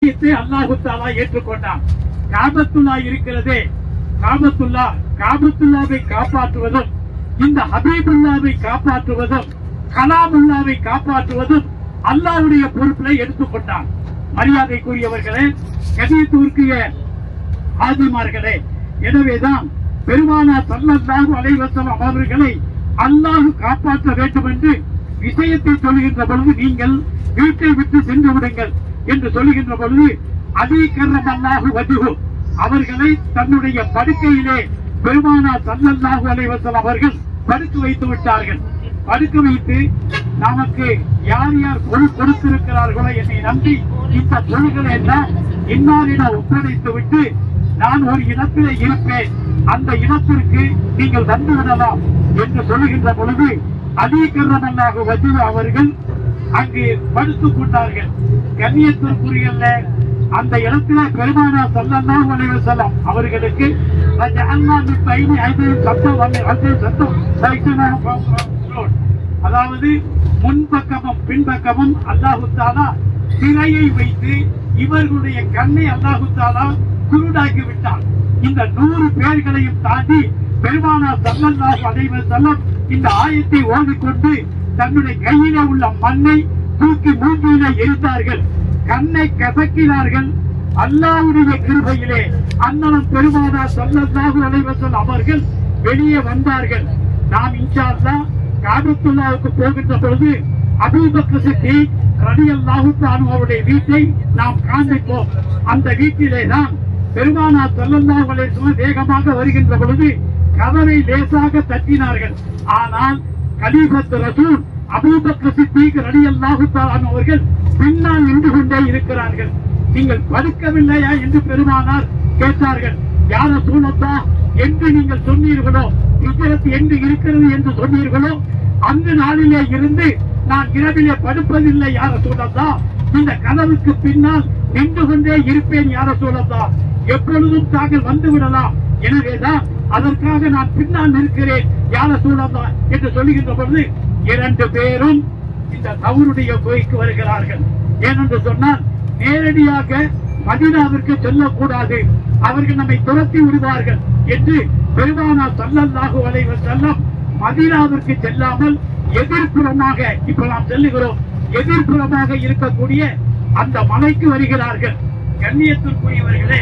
விஷயத்தை அல்லாஹு தாலா ஏற்றுக்கொண்டான் காபத்துல்லா இருக்கிறதே காபத்துல்லா காபத்துல்லாவை காப்பாற்றுவதும் இந்த ஹபீபுல்லாவை காப்பாற்றுவதும் கலாமுல்லாவை காப்பாற்றுவதும் அல்லாஹ்வுடைய பொறுப்பினை எடுத்துக்கொண்டான் மரியாதைக்குரியவர்களே கதியத்தூர்க்கிய ஆதிமார்களே எனவேதான் பெருமானா சல்லல்லாஹு அலைஹி வஸல்லம் அவர்களை அல்லாஹ் காப்பாற்ற வேண்டும் என்று விஷயத்தை சொல்லுகின்ற பொழுது நீங்கள் வீட்டை விட்டு சென்று விடுங்கள் என்று சொல்லுகின்ற பொழுது அலி கர்ரம் அல்லாஹு வஜுகு அவர்களை தன்னுடைய படுக்கையிலே பெருமானா சல்லல்லாஹு அலைஹி வஸல்லம் அவர்கள் படுக்க வைத்து விட்டார்கள் படுக்க வைத்து நமக்கு யார் யார் பொருள் கொடுத்திருக்கிறார்களோ என்னை நம்பி இந்த பொருள்களை எல்லாம் இன்னாரிடம் ஒப்படைத்து விட்டு நான் ஒரு இடத்திலே இருப்பேன் அந்த இடத்திற்கு நீங்கள் வந்து விடலாம் என்று சொல்லுகின்ற பொழுது அதிகரமல்லாக வஜு அவர்கள் அங்கு படுத்துக் கொண்டார்கள் கண்ணியத்திற்குரியல்ல அந்த இடத்துல பெருமானா சல்லல்லாஹு அலைஹி வஸல்லம் அவர்களுக்கு ரஜஅல்லா மின் பைனி ஐதிஹிம் சத்தம் வந்து வந்து சத்தம் சைத்தனான பவுன். அதாவது முன்பக்கமும் பின்பக்கமும் அல்லாஹு தாலா திரையை வைத்து இவர்களுடைய கண்ணை அல்லாஹு தாலா குருடாக்கி விட்டான் இந்த நூறு பேர்களையும் தாண்டி பெருமானா சல்லல்லாஹு அலைஹி வஸல்லம் இந்த ஆயத்தை ஓதிக்கொண்டு தன்னுடைய கையிலே உள்ள மண்ணை தூக்கி மூங்கிலே எரித்தார்கள் கண்ணை கசக்கினார்கள் அல்லாஹ்வுடைய கிருபையிலே அண்ணனம் பெருமானா சல்லல்லாஹு அலைஹி வஸல்லம் அவர்கள் வெளியே வந்தார்கள் நாம் இன்ஷா அல்லாஹ் காபத்துல்லாவுக்கு போகின்ற பொழுது அபூபக்கர் சித்திக் ரலியல்லாஹு தஆலா அவருடைய வீட்டை நாம் காண்பிப்போம் அந்த வீட்டிலே தான் பெருமானா ஸல்லல்லாஹு அலைஹி வஸல்லம் வேகமாக வருகின்ற பொழுது கதவை லேசாக தட்டினார்கள் ஆனால் கலீஃபத் ரசூல் அபூபக்கர் சித்திக் ரலியல்லாஹு தஆலா அவர்கள் பின்னால் நின்று கொண்டே இருக்கிறார்கள் நீங்கள் படுக்கவில்லையா என்று பெருமானார் கேட்டார்கள் யார சூழத்தா என்று நீங்கள் சொன்னீர்களோ இஜரத் என்று இருக்கிறது என்று சொன்னீர்களோ அந்த நாளிலே இருந்து நான் இரவிலே படுப்பதில்லை யார சூழத்தா இந்த கதவுக்கு பின்னால் நின்று கொண்டே இருப்பேன் யார சூழத்தா எப்பொழுதும் தாங்கள் வந்து விடலாம் எனவேதான் அதற்காக நான் பின்னால் நிற்கிறேன் யார சூழத்தா என்று சொல்லுகின்ற பொழுது இரண்டு பேரும் இந்த தவறுடைய கோய்க்கு வருகிறார்கள் ஏனென்று சொன்னால் நேரடியாக மதீனாவிற்கு செல்லக்கூடாது அவர்கள் நம்மை துரத்தி விடுவார்கள் என்று பெருமானா சல்லல்லாஹு அலைஹி வஸல்லம் மதீனாவிற்கு செல்லாமல் எதிர்ப்புறமாக இப்ப நாம் செல்லுகிறோம் எதிர்ப்புறமாக இருக்கக்கூடிய அந்த மலைக்கு வருகிறார்கள் கண்ணியத்திற்குரியவர்களே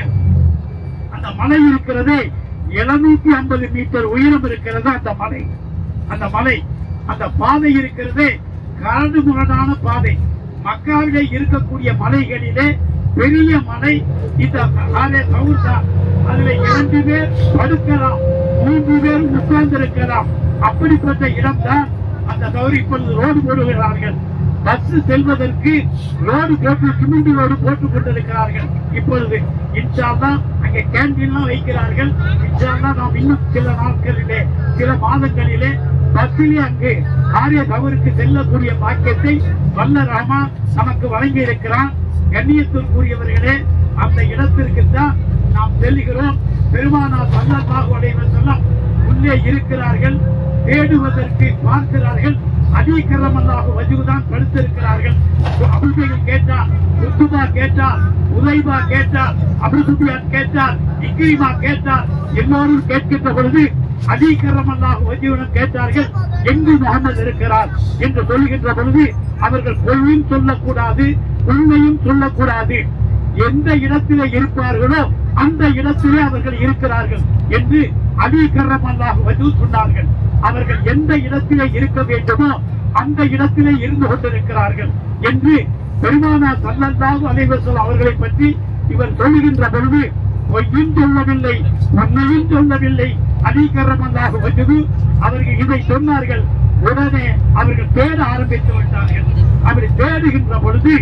அந்த மலை இருக்கிறதே எழுநூத்தி ஐம்பது மீட்டர் உயரம் இருக்கிறது அந்த மலை அந்த மலை அந்த பாதை இருக்கிறதே கரடு முரடான பாதை மக்காவிலே இருக்கக்கூடிய மலைகளிலே பெரிய மலை இந்த ஆலே கவுர்தா அதுல இரண்டு பேர் படுக்கலாம் மூன்று பேர் உட்கார்ந்து இருக்கலாம் அப்படிப்பட்ட இடம்தான் அந்த தவறு இப்பொழுது ரோடு போடுகிறார்கள் பஸ் செல்வதற்கு ரோடு போட்டு சிமெண்ட் ரோடு போட்டுக் கொண்டிருக்கிறார்கள் இப்பொழுது இன்ஷால்லா அங்கே கேண்டீன்லாம் வைக்கிறார்கள் இன்ஷால்லா நாம் இன்னும் சில நாட்களிலே சில மாதங்களிலே பஸ்ஸிலே அங்கு ஆரிய தவறுக்கு செல்லக்கூடிய பாக்கியத்தை வல்ல ராமா நமக்கு வழங்கி இருக்கிறான் கண்ணியத்திற்குரியவர்களே அந்த இடத்திற்கு தான் நாம் செல்லுகிறோம் பெருமானார் சல்லல்லாஹு அலைஹி வஸல்லம் உள்ளே இருக்கிறார்கள் தேடுவதற்கு பார்க்கிறார்கள் அதிகரமல்லாக வஜுதான் படுத்திருக்கிறார்கள் அபுஜைகள் கேட்டார் உத்துபா கேட்டார் உதைபா கேட்டார் அபுசுபியான் கேட்டார் இக்ரிமா கேட்டார் எல்லோரும் கேட்கின்ற பொழுது அதிகரமல்லாக வஜுடன் கேட்டார்கள் எங்கு முகமது இருக்கிறார் என்று சொல்லுகின்ற பொழுது அவர்கள் பொய்யும் சொல்லக்கூடாது உண்மையும் சொல்லக்கூடாது எந்த இடத்திலே இருப்பார்களோ அந்த இடத்திலே அவர்கள் இருக்கிறார்கள் என்று அலி கர்ரம் அல்லாஹ் வந்து சொன்னார்கள் அவர்கள் எந்த இடத்திலே இருக்க வேண்டுமோ அந்த இடத்திலே இருந்து கொண்டிருக்கிறார்கள் என்று பெருமானா சல்லல்லாஹு அலைஹி வஸல்லம் அவர்களை பற்றி இவர் சொல்லுகின்ற பொழுது பொய்யும் சொல்லவில்லை உண்மையும் சொல்லவில்லை அலி கர்ரம் அல்லாஹ் வந்து அவர்கள் இதை சொன்னார்கள் உடனே அவர்கள் தேட ஆரம்பித்து விட்டார்கள் அப்படி தேடுகின்ற பொழுது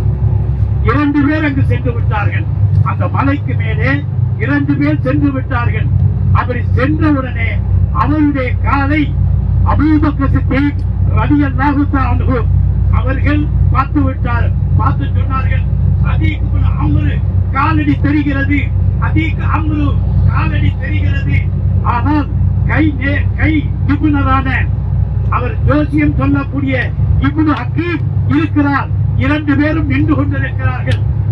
இரண்டு பேர் அங்கு சென்று விட்டார்கள் அந்த மலைக்கு மேலே இரண்டு பேர் சென்று விட்டார்கள் அப்படி சென்றவுடனே அவருடைய காலை அபூபக்கர் சித்திக் ரலியல்லாஹு தஆலா அன்ஹு அவர்கள் பார்த்து விட்டார் பார்த்து சொன்னார்கள் அதீக் இப்னு அம்ரு காலடி தெரிகிறது அதீக் அம்ரு காலடி தெரிகிறது ஆனால் கை நே- கை நிபுணரான அவர் ஜோசியம் சொல்லக்கூடிய இப்னு ஹக்கீம் இருக்கிறார் இரண்டு பேரும் நின்று கொண்டிருக்கிறார்கள்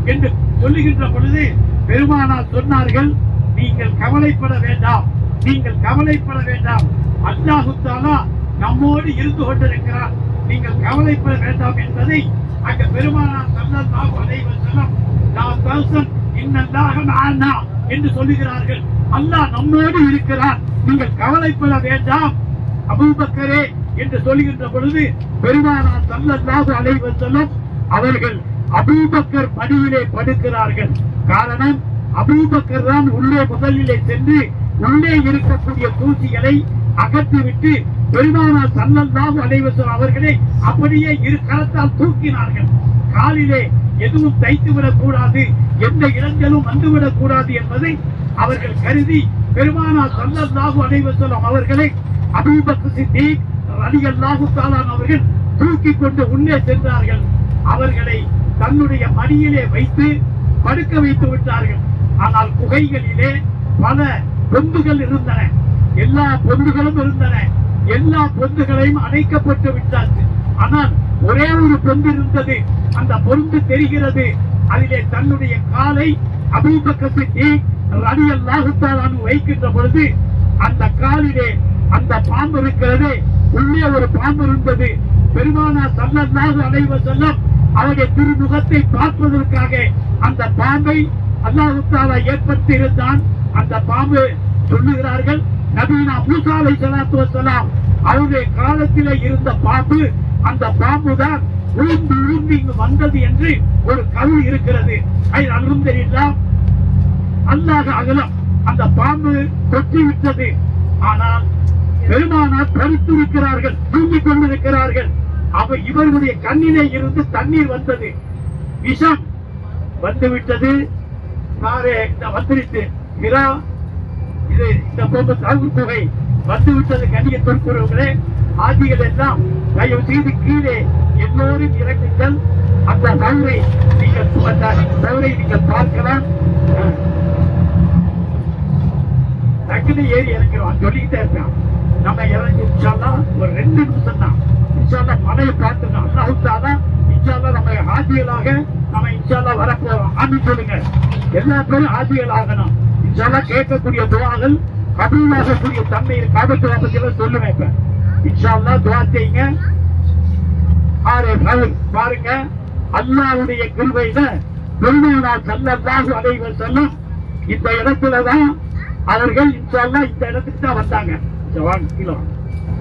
என்று சொல்லுகின்ற பொழுது பெருமானார் சொன்னார்கள் நீங்கள் கவலைப்பட வேண்டாம் நீங்கள் கவலைப்பட வேண்டாம் அல்லாஹு தாலா நம்மோடு இருந்து கொண்டிருக்கிறார் நீங்கள் கவலைப்பட வேண்டாம் என்பதை அங்க பெருமானார் ஸல்லல்லாஹு அலைஹி வஸல்லம் நான் தௌசன் இன்னல்லாஹ மஅனா என்று சொல்லுகிறார்கள் அல்லாஹ் நம்மோடு இருக்கிறார் நீங்கள் கவலைப்பட வேண்டாம் அபூபக்கரே என்று சொல்லுகின்ற பொழுது பெருமானார் ஸல்லல்லாஹு அலைஹி வஸல்லம் அவர்கள் அபூபக்கர் மடியிலே படுக்கிறார்கள் காரணம் அபூபக்கர் தான் உள்ளே முதலிலே சென்று உள்ளே இருக்கக்கூடிய தூசிகளை அகற்றிவிட்டு பெருமானார் ஸல்லல்லாஹு அலைஹி வஸல்லம் அவர்களை அப்படியே இரு கரத்தால் தூக்கினார்கள் காலிலே எதுவும் தைத்துவிடக் கூடாது எந்த இளைஞரும் வந்துவிடக் கூடாது என்பதை அவர்கள் கருதி பெருமானார் ஸல்லல்லாஹு அலைஹி வஸல்லம் அவர்களை அபூபக்கர் சித்திக் ரலியல்லாஹு தஆலா அவர்கள் தூக்கி கொண்டு உள்ளே சென்றார்கள் அவர்களை தன்னுடைய மடியிலே வைத்து படுக்க வைத்து விட்டார்கள் ஆனால் குகைகளிலே பல பொந்துகள் இருந்தன எல்லா பொந்துகளும் இருந்தன எல்லா பொந்துகளையும் அணைக்கப்பட்டு விட்டாச்சு ஆனால் ஒரே ஒரு பொந்து இருந்தது அந்த பொந்து தெரிகிறது அதிலே தன்னுடைய காலை அபூபக்கத்து ரடி அல்லாஹுத்தாலான் வைக்கின்ற பொழுது அந்த காலிலே அந்த பாம்பு இருக்கிறது உள்ளே ஒரு பாம்பு இருந்தது பெருமானா சல்லல்லாஹு அலைஹி வஸல்லம் அவருடைய திருமுகத்தை பார்ப்பதற்காக அந்த பாம்பை அல்லாஹு தாலா ஏற்படுத்தி இருந்தான் அந்த பாம்பு சொல்லுகிறார்கள் நபீனா மூசா அலை சலாத்து வசலாம் அவருடைய காலத்திலே இருந்த பாம்பு அந்த பாம்பு தான் உளுந்து உளுந்து இங்கு வந்தது என்று ஒரு கவி இருக்கிறது அதில் அல்ஹம்துலில்லாஹ் அல்லாஹ் அகலம் அந்த பாம்பு கொத்தி விட்டது ஆனால் பெருமானார் தடுத்திருக்கிறார்கள் தூங்கிக் கொண்டிருக்கிறார்கள் அவ இவர்களுடைய கண்ணிலே இருந்து தண்ணீர் வந்தது விஷம் வந்து விட்டது நாரே இந்த வந்துருச்சு இரா இது இந்த பொம்பு தாழ்வு தொகை வந்து விட்டது கண்ணிய தொற்குறவர்களே ஆதிகள் எல்லாம் தயவு செய்து கீழே எல்லோரும் இறங்குங்கள் அந்த தவறை நீங்கள் அந்த தவறை நீங்கள் பார்க்கலாம் அஹ். டக்குனு ஏறி இறங்கிறோம் சொல்லிக்கிட்டே இருக்கான் நம்ம இறங்கி இன்ஷால்லா ஒரு ரெண்டு நிமிஷம் தான் இன்ஷால்லா மழையை பார்த்துக்கலாம் அல்லாஹுத்தாலா இன்ஷால்லா நம்ம ஆதிகளாக நம்ம இன்ஷால்லா வரப்போறோம் ஆமி சொல்லுங்க எல்லா பேரும் ஆதிகள் ஆகணும் இன்ஷால்லா கேட்கக்கூடிய துவாகள் கபூலாகக்கூடிய தன்மை காபத்துவா பத்தியெல்லாம் சொல்லுவேன் இப்ப இன்ஷால்லா துவா செய்யுங்க ஆரே பலன் பாருங்க அல்லாவுடைய கிருபையில பெருமானா சல்லல்லாஹு அலைஹி வஸல்லம் இந்த இடத்துலதான் அவர்கள் இன்ஷால்லா இந்த இடத்துக்கு தான் வந்தாங்க சரி, வாங்க கீழே வாங்க